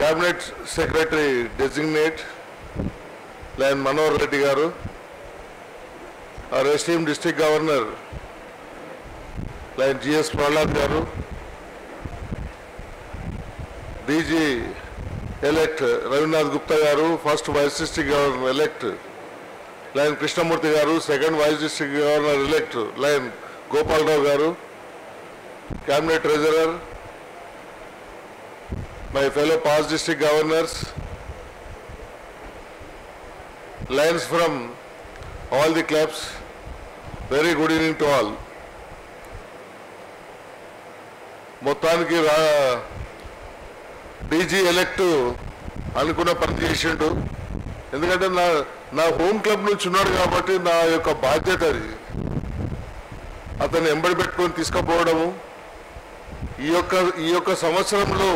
Cabinet secretary designate lion Manohar Reddy గారు our esteemed district governor lion GS Prahlad గారు DG elect Ravindranath Gupta గారు first vice district governor elect lion Krishnamurthy గారు second vice district governor elect lion Gopalarao గారు cabinet treasurer my fellow past district governors lions from all the clubs. Very good evening to all. మొత్తానికి రా DG elect అనుకున్న పని చేసిండు ఎందుకంటే నా నా హోమ్ క్లబ్ నుంచి ఉన్నాడు కాబట్టి నా యొక్క బాధ్యత అది అతను ఎంబడి పెట్టుకొని తీసుకుపోవడము ఈ యొక్క ఈ యొక్క సంవత్సరంలో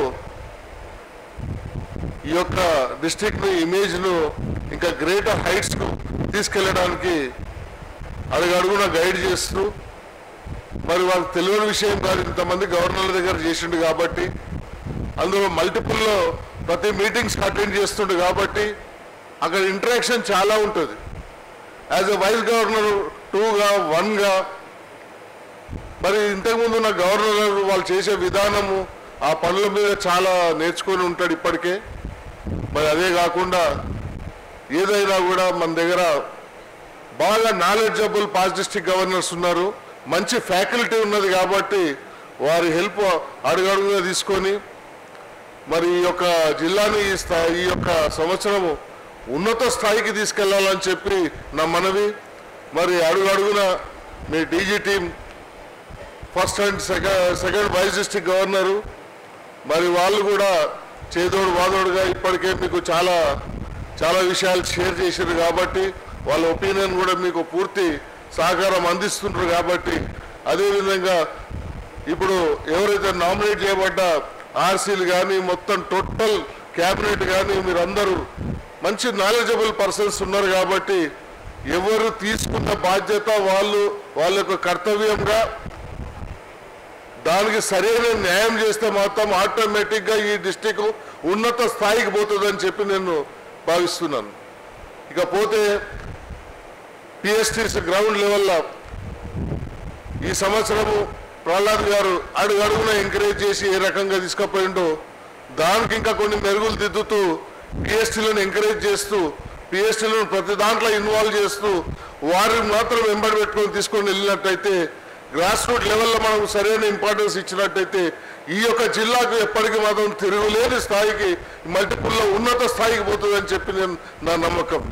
ఈ యొక్క డిస్ట్రిక్ట్ ఇమేజ్ను ఇంకా గ్రేటర్ హైట్స్కు తీసుకెళ్ళడానికి అడుగడుగున గైడ్ చేస్తూ మరి వాళ్ళకి తెలియని విషయం కాదు ఇంతమంది గవర్నర్ల దగ్గర చేసిండు కాబట్టి అందులో మల్టిపుల్లో ప్రతి మీటింగ్స్ అటెండ్ చేస్తుండు కాబట్టి అక్కడ ఇంటరాక్షన్ చాలా ఉంటుంది యాజ్ ఎ వైస్ గవర్నర్ టూగా వన్గా మరి ఇంతకుముందు ఉన్న గవర్నర్ వాళ్ళు చేసే విధానము ఆ పనుల మీద చాలా నేర్చుకొని ఉంటాడు ఇప్పటికే మరి అదే కాకుండా ఏదైనా కూడా మన దగ్గర బాగా నాలెడ్జబుల్ పాస్ డిస్ట్రిక్ట్ గవర్నర్స్ ఉన్నారు మంచి ఫ్యాకల్టీ ఉన్నది కాబట్టి వారి హెల్ప్ అడుగడుగుగా తీసుకొని మరి ఈ యొక్క జిల్లాని ఈ స్థాయి ఈ యొక్క సంవత్సరము ఉన్నత స్థాయికి తీసుకెళ్లాలని చెప్పి నా మనవి మరి అడుగడుగున మీ DG team first and second second vice district governor మరి వాళ్ళు కూడా చేదోడు వాదోడుగా ఇప్పటికే మీకు చాలా చాలా విషయాలు షేర్ చేశారు కాబట్టి వాళ్ళ ఒపీనియన్ కూడా మీకు పూర్తి సహకారం అందిస్తుంటారు కాబట్టి అదేవిధంగా ఇప్పుడు ఎవరైతే నామినేట్ చేయబడ్డ ఆర్సీలు కానీ మొత్తం టోటల్ క్యాబినెట్ కానీ మీరందరూ మంచి నాలెడ్జబుల్ పర్సన్స్ ఉన్నారు కాబట్టి ఎవరు తీసుకున్న బాధ్యత వాళ్ళు వాళ్ళ యొక్క కర్తవ్యంగా దానికి సరైన న్యాయం చేస్తే మాత్రం ఆటోమేటిక్గా ఈ డిస్టిక్ ఉన్నత స్థాయికి పోతుందని చెప్పి నేను భావిస్తున్నాను ఇకపోతే పిఎస్టీస్ గ్రౌండ్ లెవెల్లో ఈ సంవత్సరము ప్రహ్లాద్ గారు అడుగడుగున ఎంకరేజ్ చేసి ఏ రకంగా తీసుకుపోయిండో దానికి ఇంకా కొన్ని మెరుగులు దిద్దుతూ పిఎస్టీలను ఎంకరేజ్ చేస్తూ పిఎస్టీలను ప్రతి దాంట్లో ఇన్వాల్వ్ చేస్తూ వారిని మాత్రం వెంబడి పెట్టుకొని తీసుకొని వెళ్ళినట్టయితే గ్రాస్ రూట్ లెవెల్లో మనం సరైన ఇంపార్టెన్స్ ఇచ్చినట్టయితే ఈ యొక్క జిల్లాకు ఎప్పటికీ మాత్రం తిరుగులేని స్థాయికి మల్టిపుల్లో ఉన్నత స్థాయికి పోతుందని చెప్పి నేను నా నమ్మకం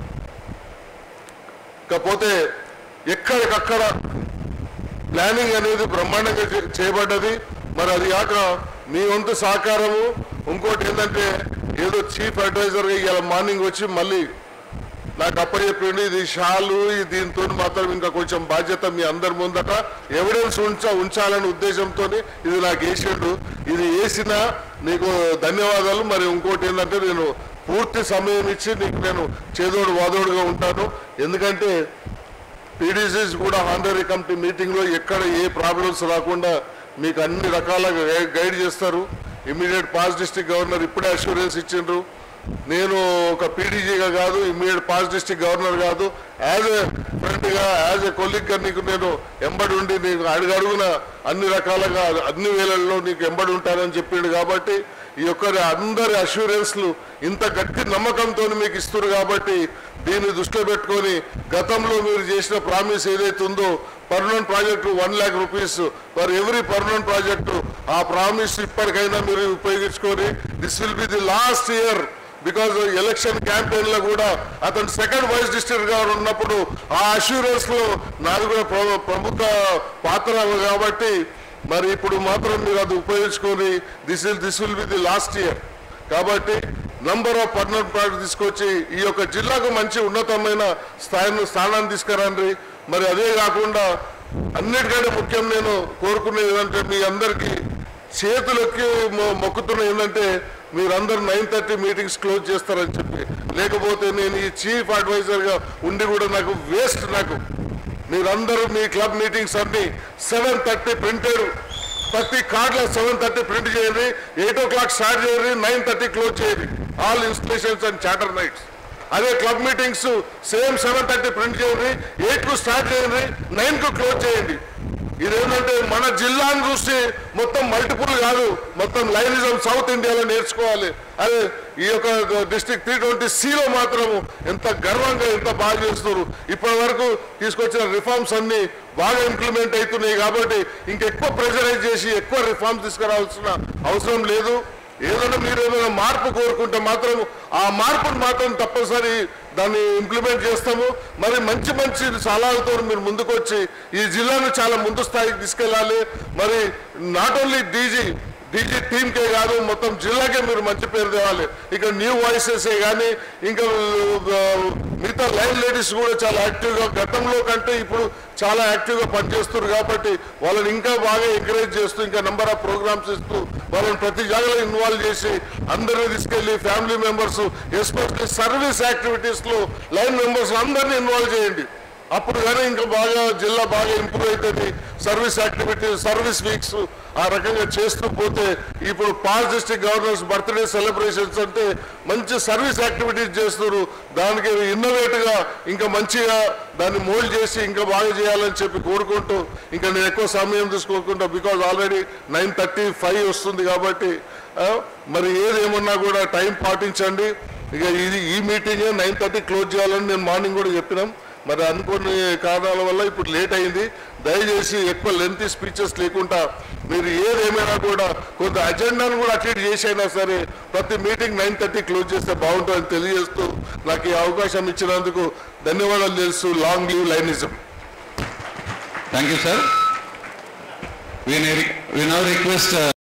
కాకపోతే ఎక్కడికక్కడ ప్లానింగ్ అనేది బ్రహ్మాండంగా చే- చేయబడ్డది మరి అది కాక మీ వంతు సహకారము ఇంకోటి ఏంటంటే ఏదో చీఫ్ అడ్వైజర్గా ఇవాళ మార్నింగ్ వచ్చి మళ్ళీ నాకు అప్పచెప్పిండి ఇది షాలు ఇది దీంతో మాత్రం ఇంకా కొంచెం బాధ్యత మీ అందరి ముందట ఎవిడెన్స్ ఉంచ ఉంచాలనే ఉద్దేశంతో ఇది నాకు వేసిండు ఇది వేసిన నీకు ధన్యవాదాలు మరి ఇంకోటి ఏంటంటే నేను పూర్తి సమయం ఇచ్చి నీకు నేను చేదోడు వాదోడుగా ఉంటాను ఎందుకంటే పీడీసీస్ కూడా ఆనరీ కమిటీ మీటింగ్లో ఎక్కడ ఏ ప్రాబ్లమ్స్ రాకుండా మీకు అన్ని రకాలుగా గై- గైడ్ చేస్తారు ఇమ్మీడియట్ పాస్ డిస్ట్రిక్ట్ గవర్నర్ ఇప్పుడే అష్యూరెన్స్ ఇచ్చిండ్రు నేను ఒక పీడీజీగా కాదు ఇమ్మీడియట్ పాస్ డిస్ట్రిక్ట్ గవర్నర్ కాదు యాజ్ ఎ ఫ్రెండ్గా యాజ్ ఎ కొలీగ్గా నీకు నేను ఎంబడి ఉండి నీకు అడుగడుగున అన్ని రకాలుగా అన్ని వేళల్లో నీకు ఎంబడి ఉంటానని చెప్పిండు కాబట్టి ఈ యొక్క అందరి అష్యూరెన్స్లు ఇంత గట్టి నమ్మకంతో మీకు ఇస్తున్నారు కాబట్టి దీన్ని దృష్టిలో పెట్టుకొని గతంలో మీరు చేసిన ప్రామిస్ ఏదైతే ఉందో permanent project one lakh rupees for every permanent project ఆ ప్రామిస్ ఇప్పటికైనా మీరు ఉపయోగించుకొని this will be the last year because election campaign లో కూడా అతను సెకండ్ వైస్ డిస్ట్రిక్ట్ గా ఉన్నప్పుడు ఆ అష్యూరెన్స్ లో నాది కూడా ప్ర- ప్రముఖ పాత్ర కాబట్టి మరి ఇప్పుడు మాత్రం మీరు అది ఉపయోగించుకొని this will this will be the last year కాబట్టి నంబర్ ఆఫ్ పర్మనెంట్ ప్రాజెక్ట్ తీసుకొచ్చి ఈ యొక్క జిల్లాకు మంచి ఉన్నతమైన స్థాయిని స్థానాన్ని తీసుకురండి మరి అదే కాకుండా అన్నిటికంటే ముఖ్యం నేను కోరుకునేది ఏంటంటే మీ అందరికీ చేతులకి మొ- మొక్కుతున్న ఏంటంటే మీరందరూ నైన్ థర్టీ మీటింగ్స్ క్లోజ్ చేస్తారని చెప్పి లేకపోతే నేను ఈ చీఫ్ అడ్వైజర్గా ఉండి కూడా నాకు వేస్ట్ నాకు మీరందరూ మీ క్లబ్ మీటింగ్స్ అన్ని సెవెన్ థర్టీ ప్రింటెడ్ ప్రతి కార్డులో సెవెన్ థర్టీ ప్రింట్ చేయండి ఎయిట్ ఓ క్లాక్ స్టార్ట్ చేయండి నైన్ థర్టీ క్లోజ్ చేయండి all installations and charter nights అదే club meetings same seven thirty print చేయండి ఎయిట్ కు స్టార్ట్ చేయండి నైన్ కు క్లోజ్ చేయండి ఇదేంటంటే మన జిల్లాను చూసి మొత్తం మల్టిపుల్ కాదు మొత్తం లైనిజం సౌత్ ఇండియాలో నేర్చుకోవాలి అదే ఈ యొక్క డిస్ట్రిక్ట్ త్రీ ట్వంటీ సిలో మాత్రం ఎంత గర్వంగా ఎంత బాగా చేస్తున్నారు ఇప్పటి వరకు తీసుకొచ్చిన రిఫార్మ్స్ అన్ని బాగా ఇంప్లిమెంట్ అవుతున్నాయి కాబట్టి ఇంకెక్కువ ప్రెషరైజ్ చేసి ఎక్కువ రిఫార్మ్స్ తీసుకురావాల్సిన అవసరం లేదు ఏదైనా మీరు ఏదైనా మార్పు కోరుకుంటే మాత్రం ఆ మార్పును మాత్రం తప్పనిసరి దాన్ని ఇంప్లిమెంట్ చేస్తాము మరి మంచి మంచి సలహాలతో మీరు ముందుకు వచ్చి ఈ జిల్లాను చాలా ముందు స్థాయికి తీసుకెళ్ళాలి మరి నాట్ ఓన్లీ డీజీ డీజీ టీంకే కాదు మొత్తం జిల్లాకే మీరు మంచి పేరు తేవాలి ఇక్కడ న్యూ వాయిసెస్ కానీ ఇంకా ఆ, మిగతా లైన్ లేడీస్ కూడా చాలా యాక్టివ్గా గతంలో కంటే ఇప్పుడు చాలా యాక్టివ్గా పనిచేస్తున్నారు కాబట్టి వాళ్ళని ఇంకా బాగా ఎంకరేజ్ చేస్తూ ఇంకా నెంబర్ ఆఫ్ ప్రోగ్రామ్స్ ఇస్తూ వాళ్ళని ప్రతి జాగాలో ఇన్వాల్వ్ చేసి అందరినీ తీసుకెళ్లి family members especially service activities లో లైన్ మెంబర్స్ అందరినీ ఇన్వాల్వ్ చేయండి అప్పుడు కానీ ఇంకా బాగా జిల్లా బాగా ఇంప్రూవ్ అవుతుంది సర్వీస్ యాక్టివిటీస్ సర్వీస్ వీక్స్ ఆ రకంగా చేస్తూ పోతే ఇప్పుడు past district governors birthday celebrations అంటే మంచి సర్వీస్ యాక్టివిటీస్ చేస్తున్నారు దానికి ఇన్నోవేట్ గా ఇంకా మంచిగా దాన్ని మోల్డ్ చేసి ఇంకా బాగా చేయాలని చెప్పి కోరుకుంటూ ఇంకా నేను ఎక్కువ సమయం తీసుకోకుండా because already nine thirty five వస్తుంది కాబట్టి ఆ, మరి ఏదేమన్నా కూడా టైం పాటించండి ఇక ఇది ఈ మీటింగ్ నైన్ థర్టీ క్లోజ్ చేయాలని నేను మార్నింగ్ కూడా చెప్పినాం మరి అనుకోని కారణాల వల్ల ఇప్పుడు లేట్ అయింది దయచేసి ఎక్కువ లెంత్ స్పీచెస్ లేకుండా మీరు ఏదేమైనా కూడా కొంత అజెండాను కూడా అటెండ్ చేసైనా సరే ప్రతి మీటింగ్ నైన్ థర్టీ క్లోజ్ చేస్తే బాగుంటుందని తెలియజేస్తూ నాకు ఈ అవకాశం ఇచ్చినందుకు ధన్యవాదాలు తెలుస్తూ long live lionism Thank you, sir. We now we now request uh,